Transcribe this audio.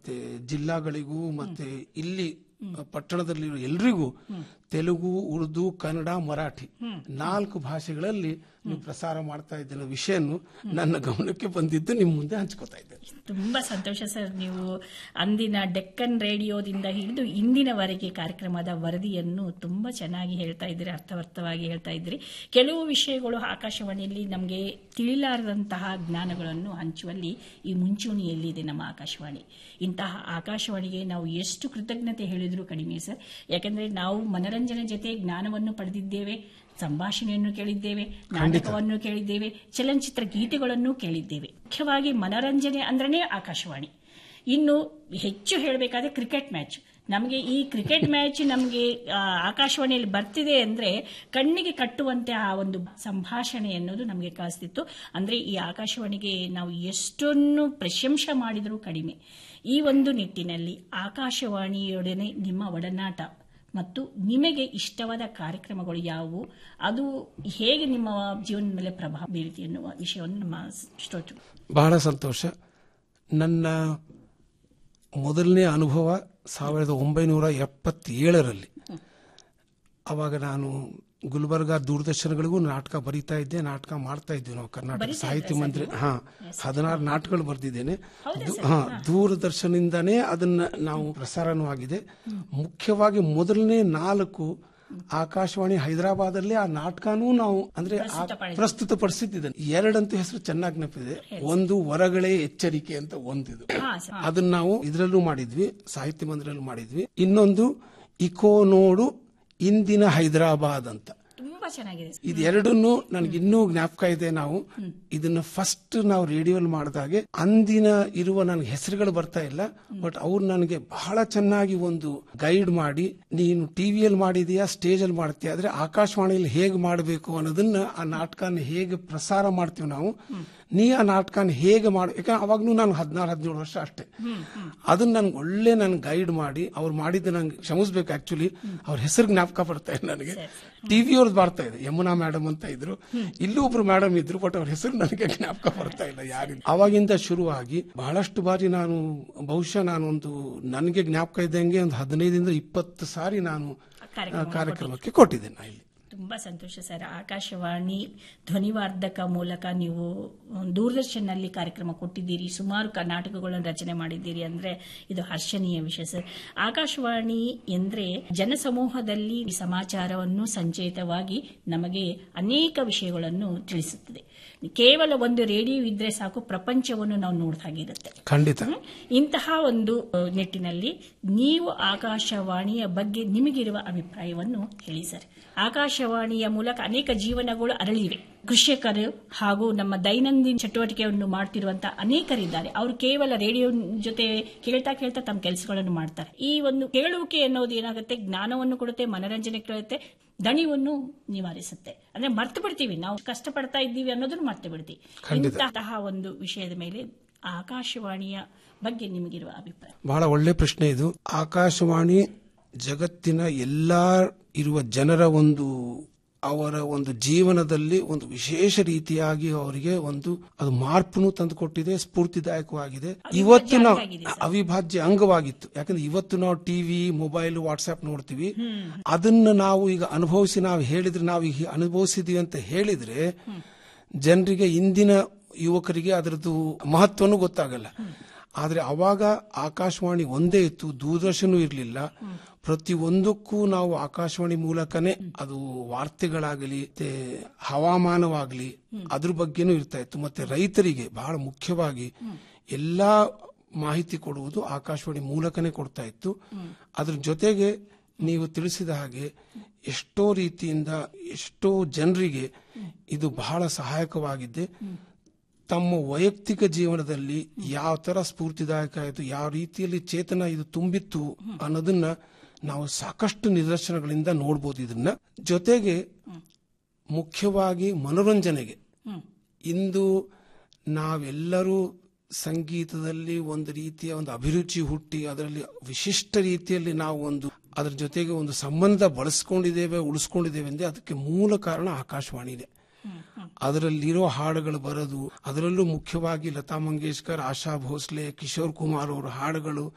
ಮತ್ತೆ ಜಿಲ್ಲಾಗಳಿಗೂ ಮತ್ತೆ ಇಲ್ಲಿ ಪಟ್ಟಣದಲ್ಲಿರೋ ಎಲ್ರಿಗೂ ತೆಲುಗು ಉರ್ದು ಕನ್ನಡ ಮರಾಠಿ ನಾಲ್ಕು ಭಾಷೆಗಳಲ್ಲಿ ನೀವು ಪ್ರಸಾರ ಮಾಡ್ತಾ ಇದ್ದೀರ ವಿಷಯನ್ನು ನನ್ನ ಗಮನಕ್ಕೆ ಬಂದಿದ್ದು ನಿಮ್ಮ ಮುಂದೆ ಹಂಚ್ಕೋತಾ ಇದ್ದೇನೆ ತುಂಬಾ ಸಂತೋಷ ಸರ್ ನೀವು ಅಂದಿನ ಡೆಕ್ಕನ್ ರೇಡಿಯೋದಿಂದ ಹಿಡಿದು ಇಂದಿನವರೆಗೆ ಕಾರ್ಯಕ್ರಮದ ವರದಿಯನ್ನು ತುಂಬಾ ಚೆನ್ನಾಗಿ ಹೇಳ್ತಾ ಇದ್ದೀರಿ ಅರ್ಥವರ್ಥವಾಗಿ ಹೇಳ್ತಾ ಇದ್ದೀರಿ ಕೆಲವು ವಿಷಯಗಳು ಆಕಾಶವಾಣಿಯಲ್ಲಿ ನಮಗೆ ತಿಳಿಲಾರದಂತಹ ಜ್ಞಾನಗಳನ್ನು ಹಂಚುವಲ್ಲಿ ಈ ಮುಂಚೂಣಿಯಲ್ಲಿದೆ ನಮ್ಮ ಆಕಾಶವಾಣಿ ಇಂತಹ ಆಕಾಶವಾಣಿಗೆ ನಾವು ಎಷ್ಟು ಕೃತಜ್ಞತೆ ಹೇಳಿದರೂ ಕಡಿಮೆ ಸರ್ ಯಾಕಂದ್ರೆ ನಾವು ಮನರಂಜನೆ ಜೊತೆ ಜ್ಞಾನವನ್ನು ಪಡೆದಿದ್ದೇವೆ ಸಂಭಾಷಣೆಯನ್ನು ಕೇಳಿದ್ದೇವೆ ನಾಟಕವನ್ನು ಕೇಳಿದ್ದೇವೆ ಚಲನಚಿತ್ರ ಗೀತೆಗಳನ್ನು ಕೇಳಿದ್ದೇವೆ ಮುಖ್ಯವಾಗಿ ಮನರಂಜನೆ ಅಂದ್ರನೇ ಆಕಾಶವಾಣಿ ಇನ್ನು ಹೆಚ್ಚು ಹೇಳಬೇಕಾದ್ರೆ ಕ್ರಿಕೆಟ್ ಮ್ಯಾಚ್ ನಮಗೆ ಈ ಕ್ರಿಕೆಟ್ ಮ್ಯಾಚ್ ನಮಗೆ ಆಕಾಶವಾಣಿಯಲ್ಲಿ ಬರ್ತಿದೆ ಅಂದ್ರೆ ಕಣ್ಣಿಗೆ ಕಟ್ಟುವಂತೆ ಆ ಒಂದು ಸಂಭಾಷಣೆ ಅನ್ನೋದು ನಮಗೆ ಕಾಸ್ತಿತ್ತು ಅಂದ್ರೆ ಈ ಆಕಾಶವಾಣಿಗೆ ನಾವು ಎಷ್ಟೊಂದು ಪ್ರಶಂಸೆ ಮಾಡಿದರೂ ಕಡಿಮೆ ಈ ಒಂದು ನಿಟ್ಟಿನಲ್ಲಿ ಆಕಾಶವಾಣಿಯೊಡನೆ ನಿಮ್ಮ ಒಡನಾಟ ಮತ್ತು ನಿಮಗೆ ಇಷ್ಟವಾದ ಕಾರ್ಯಕ್ರಮಗಳು ಯಾವುವು ಅದು ಹೇಗೆ ನಿಮ್ಮ ಜೀವನದ ಮೇಲೆ ಪ್ರಭಾವ ಬೀರಿದೆ ಎನ್ನುವ ವಿಷಯವನ್ನು ನಮ್ಮ ಶ್ರೋತೃ ಬಹಳ ಸಂತೋಷ ನನ್ನ ಮೊದಲನೇ ಅನುಭವ ಸಾವಿರದ ಒಂಬೈನೂರ ಎಪ್ಪತ್ತೇಳರಲ್ಲಿ ಅವಾಗ ನಾನು ಗುಲ್ಬರ್ಗಾ ದೂರದರ್ಶನಗಳಿಗೂ ನಾಟಕ ಬರೀತಾ ಇದ್ದೆ ನಾಟಕ ಮಾಡ್ತಾ ಇದ್ವಿ ನಾವು ಕರ್ನಾಟಕ ಸಾಹಿತ್ಯ ಮಂತ್ರಿ ಹಾ ಹದಿನಾರು ನಾಟಕಗಳು ಬರೆದಿದ್ದೇನೆ ಹಾ ದೂರದರ್ಶನದಿಂದಾನೇ ಅದನ್ನ ನಾವು ಪ್ರಸಾರನೂ ಆಗಿದೆ ಮುಖ್ಯವಾಗಿ ಮೊದಲನೇ ನಾಲ್ಕು ಆಕಾಶವಾಣಿ ಹೈದರಾಬಾದಲ್ಲಿ ಆ ನಾಟಕನೂ ನಾವು ಅಂದ್ರೆ ಆ ಪ್ರಸ್ತುತಪಡಿಸಿದ್ದೇನೆ ಎರಡಂತೂ ಹೆಸರು ಚೆನ್ನಾಗಿ ನೆನಪಿದೆ ಒಂದು ಹೊರಗಡೆ ಎಚ್ಚರಿಕೆ ಅಂತ ಒಂದಿದು ಹಾ ಸರ್ ಅದನ್ನ ನಾವು ಇದರಲ್ಲೂ ಮಾಡಿದ್ವಿ ಸಾಹಿತ್ಯ ಮಂದಿರಲ್ಲೂ ಮಾಡಿದ್ವಿ ಇನ್ನೊಂದು ಇಕೋ ನೋಡು ಇಂದಿನ ಹೈದರಾಬಾದ್ ಅಂತ ತುಂಬಾ ಚೆನ್ನಾಗಿದೆ ಸರ್. ಇದು ಎರಡನ್ನೂ ನನಗೆ ಇನ್ನೂ ಜ್ಞಾಪಕ ಇದೆ ನಾವು ಇದನ್ನ ಫಸ್ಟ್ ನಾವು ರೇಡಿಯೋಲ್ ಮಾಡಿದಾಗೆ ಅಂದಿನ ಇರುವ ನನಗೆ ಹೆಸರುಗಳು ಬರ್ತಾ ಇಲ್ಲ ಬಟ್ ಅವ್ರು ನನಗೆ ಬಹಳ ಚೆನ್ನಾಗಿ ಒಂದು ಗೈಡ್ ಮಾಡಿ ನೀನು ಟಿವಿಯಲ್ಲಿ ಮಾಡಿದೀಯಾ ಸ್ಟೇಜ್ ಅಲ್ಲಿ ಮಾಡ್ತೀಯ ಆದ್ರೆ ಆಕಾಶವಾಣಿಯಲ್ಲಿ ಹೇಗೆ ಮಾಡಬೇಕು ಅನ್ನೋದನ್ನ ಆ ನಾಟಕನ ಹೇಗೆ ಪ್ರಸಾರ ಮಾಡ್ತೀವಿ ನಾವು ನೀ ಆ ನಾಟಕನ ಹೇಗೆ ಮಾಡ ಯಾಕಂದ್ರೆ ಅವಾಗ್ಲೂ ನಾನು ಹದಿನಾರು ಹದಿನೇಳು ವರ್ಷ ಅಷ್ಟೇ ಅದನ್ನ ನನ್ಗೆ ಒಳ್ಳೆ ನನ್ ಗೈಡ್ ಮಾಡಿ ಅವ್ರು ಮಾಡಿದ್ದು ನಂಗೆ ಕ್ಷಮಿಸ್ಬೇಕು ಆಕ್ಚುಲಿ ಅವ್ರ ಹೆಸರು ಜ್ಞಾಪಕ ಬರ್ತಾ ಇದೆ ನನಗೆ ಟಿವಿ ಅವ್ರದ್ದು ಬರ್ತಾ ಇದೆ ಯಮುನಾ ಮೇಡಮ್ ಅಂತ ಇದ್ರು ಇಲ್ಲೂ ಒಬ್ರು ಮೇಡಮ್ ಇದ್ರು ಬಟ್ ಅವ್ರ ಹೆಸರು ನನಗೆ ಜ್ಞಾಪಕ ಬರ್ತಾ ಇಲ್ಲ ಯಾರಿಗೂ ಅವಾಗಿಂದ ಶುರುವಾಗಿ ಬಹಳಷ್ಟು ಬಾರಿ ನಾನು ಬಹುಶಃ ನಾನು ಒಂದು ನನಗೆ ಜ್ಞಾಪಕ ಇದ್ದಂಗೆ ಒಂದು ಹದಿನೈದರಿಂದ ಇಪ್ಪತ್ತು ಸಾರಿ ನಾನು ಆ, ಕಾರ್ಯಕ್ರಮಕ್ಕೆ ಕೊಟ್ಟಿದ್ದೇನೆ ನಾ ಇಲ್ಲಿ ತುಂಬಾ ಸಂತೋಷ ಸರ್ ಆಕಾಶವಾಣಿ ಧ್ವನಿವಾರ್ಧಕ ಮೂಲಕ ನೀವು ದೂರದರ್ಶನಲ್ಲಿ ಕಾರ್ಯಕ್ರಮ ಕೊಟ್ಟಿದ್ದೀರಿ ಸುಮಾರು ಕ- ನಾಟಕಗಳನ್ನು ರಚನೆ ಮಾಡಿದ್ದೀರಿ ಅಂದ್ರೆ ಇದು ಹರ್ಷಣೀಯ ವಿಷಯ ಸರ್ ಆಕಾಶವಾಣಿ ಎಂದ್ರೆ ಜನಸಮೂಹದಲ್ಲಿ ಸಮಾಚಾರವನ್ನು ಸಂಚೇತವಾಗಿ ನಮಗೆ ಅನೇಕ ವಿಷಯಗಳನ್ನು ತಿಳಿಸುತ್ತದೆ ಕೇವಲ ಒಂದು ರೇಡಿಯೋ ಇದ್ರೆ ಸಾಕು ಪ್ರಪಂಚವನ್ನು ನಾವು ನೋಡ್ದಾಗಿರುತ್ತೆ ಖಂಡಿತ ಹ್ಮ್? ಇಂತಹ ಒಂದು ಅ, ನಿಟ್ಟಿನಲ್ಲಿ ನೀವು ಆಕಾಶವಾಣಿಯ ಬಗ್ಗೆ ನಿಮಗಿರುವ ಅಭಿಪ್ರಾಯವನ್ನು ಹೇಳಿ ಸರ್ ಆಕಾಶವಾಣಿಯ ಮೂಲಕ ಅನೇಕ ಜೀವನಗಳು ಅರಳಿವೆ ಕೃಷಿಕರು ಹಾಗೂ ನಮ್ಮ ದೈನಂದಿನ ಚಟುವಟಿಕೆಯನ್ನು ಮಾಡ್ತಿರುವಂತಹ ಅನೇಕರಿದ್ದಾರೆ ಅವರು ಕೇವಲ ರೇಡಿಯೋ ಜೊತೆ ಕೇಳ್ತಾ ಕೇಳ್ತಾ ತಮ್ಮ ಕೆಲಸಗಳನ್ನು ಮಾಡ್ತಾರೆ ಈ ಒಂದು ಕೇಳುವಿಕೆ ಅನ್ನೋದು ಏನಾಗುತ್ತೆ ಜ್ಞಾನವನ್ನು ಕೊಡುತ್ತೆ ಮನರಂಜನೆ ಕೊಡುತ್ತೆ ದಣಿವನ್ನು ನಿವಾರಿಸುತ್ತೆ ಅಂದ್ರೆ ಮರ್ತು ಬಿಡ್ತೀವಿ ನಾವು ಕಷ್ಟಪಡ್ತಾ ಇದ್ದೀವಿ ಅನ್ನೋದನ್ನು ಮರ್ತು ಬಿಡ್ತೀವಿ ಇಂತಹ ಒಂದು ವಿಷಯದ ಮೇಲೆ ಆಕಾಶವಾಣಿಯ ಬಗ್ಗೆ ನಿಮಗಿರುವ ಅಭಿಪ್ರಾಯ ಬಹಳ ಒಳ್ಳೆ ಪ್ರಶ್ನೆ ಇದು ಆಕಾಶವಾಣಿ ಜಗತ್ತಿನ ಎಲ್ಲಾ ಇರುವ ಜನರ ಒಂದು ಅವರ ಒಂದು ಜೀವನದಲ್ಲಿ ಒಂದು ವಿಶೇಷ ರೀತಿಯಾಗಿ ಅವರಿಗೆ ಒಂದು ಅದು ಮಾರ್ಪನ್ನು ತಂದುಕೊಟ್ಟಿದೆ ಸ್ಫೂರ್ತಿದಾಯಕವಾಗಿದೆ ಇವತ್ತು ನಾವು ಅವಿಭಾಜ್ಯ ಅಂಗವಾಗಿತ್ತು ಯಾಕಂದ್ರೆ ಇವತ್ತು ನಾವು ಟಿವಿ ಮೊಬೈಲ್ ವಾಟ್ಸ್ಆಪ್ ನೋಡ್ತೀವಿ ಅದನ್ನ ನಾವು ಈಗ ಅನುಭವಿಸಿ ನಾವು ಹೇಳಿದ್ರೆ ನಾವು ಈಗ ಅನುಭವಿಸಿದೀವಿ ಅಂತ ಹೇಳಿದ್ರೆ ಜನರಿಗೆ ಇಂದಿನ ಯುವಕರಿಗೆ ಅದರದ್ದು ಮಹತ್ವನೂ ಗೊತ್ತಾಗಲ್ಲ ಆದ್ರೆ ಅವಾಗ ಆಕಾಶವಾಣಿ ಒಂದೇ ಇತ್ತು ದೂರದರ್ಶನ ಇರಲಿಲ್ಲ ಪ್ರತಿ ಒಂದಕ್ಕೂ ನಾವು ಆಕಾಶವಾಣಿ ಮೂಲಕನೇ ಅದು ವಾರ್ತೆಗಳಾಗಲಿ ಮತ್ತೆ ಹವಾಮಾನವಾಗಲಿ ಅದ್ರ ಬಗ್ಗೆನೂ ಇರ್ತಾ ಇತ್ತು ಮತ್ತೆ ರೈತರಿಗೆ ಬಹಳ ಮುಖ್ಯವಾಗಿ ಎಲ್ಲಾ ಮಾಹಿತಿ ಕೊಡುವುದು ಆಕಾಶವಾಣಿ ಮೂಲಕನೇ ಕೊಡ್ತಾ ಇತ್ತು ಅದ್ರ ಜೊತೆಗೆ ನೀವು ತಿಳಿಸಿದ ಹಾಗೆ ಎಷ್ಟೋ ರೀತಿಯಿಂದ ಎಷ್ಟೋ ಜನರಿಗೆ ಇದು ಬಹಳ ಸಹಾಯಕವಾಗಿದ್ದೆ ತಮ್ಮ ವೈಯಕ್ತಿಕ ಜೀವನದಲ್ಲಿ ಯಾವ ತರ ಸ್ಫೂರ್ತಿದಾಯಕ ಆಯಿತು ಯಾವ ರೀತಿಯಲ್ಲಿ ಚೇತನ ಇದು ತುಂಬಿತ್ತು ಅನ್ನೋದನ್ನ ನಾವು ಸಾಕಷ್ಟು ನಿದರ್ಶನಗಳಿಂದ ನೋಡ್ಬೋದು ಇದನ್ನ ಜೊತೆಗೆ ಮುಖ್ಯವಾಗಿ ಮನೋರಂಜನೆಗೆ ಇಂದು ನಾವೆಲ್ಲರೂ ಸಂಗೀತದಲ್ಲಿ ಒಂದು ರೀತಿಯ ಒಂದು ಅಭಿರುಚಿ ಹುಟ್ಟಿ ಅದರಲ್ಲಿ ವಿಶಿಷ್ಟ ರೀತಿಯಲ್ಲಿ ನಾವು ಒಂದು ಅದರ ಜೊತೆಗೆ ಒಂದು ಸಂಬಂಧ ಬಳಸ್ಕೊಂಡಿದ್ದೇವೆ ಉಳಿಸ್ಕೊಂಡಿದ್ದೇವೆ ಅಂದ್ರೆ ಅದಕ್ಕೆ ಮೂಲ ಕಾರಣ ಆಕಾಶವಾಣಿನೇ ಅದರಲ್ಲಿರೋ ಹಾಡುಗಳು ಬರೋದು ಅದರಲ್ಲೂ ಮುಖ್ಯವಾಗಿ ಲತಾ ಮಂಗೇಶ್ಕರ್ ಆಶಾ ಭೋಸ್ಲೆ ಕಿಶೋರ್ ಕುಮಾರ್ ಅವರ ಹಾಡುಗಳು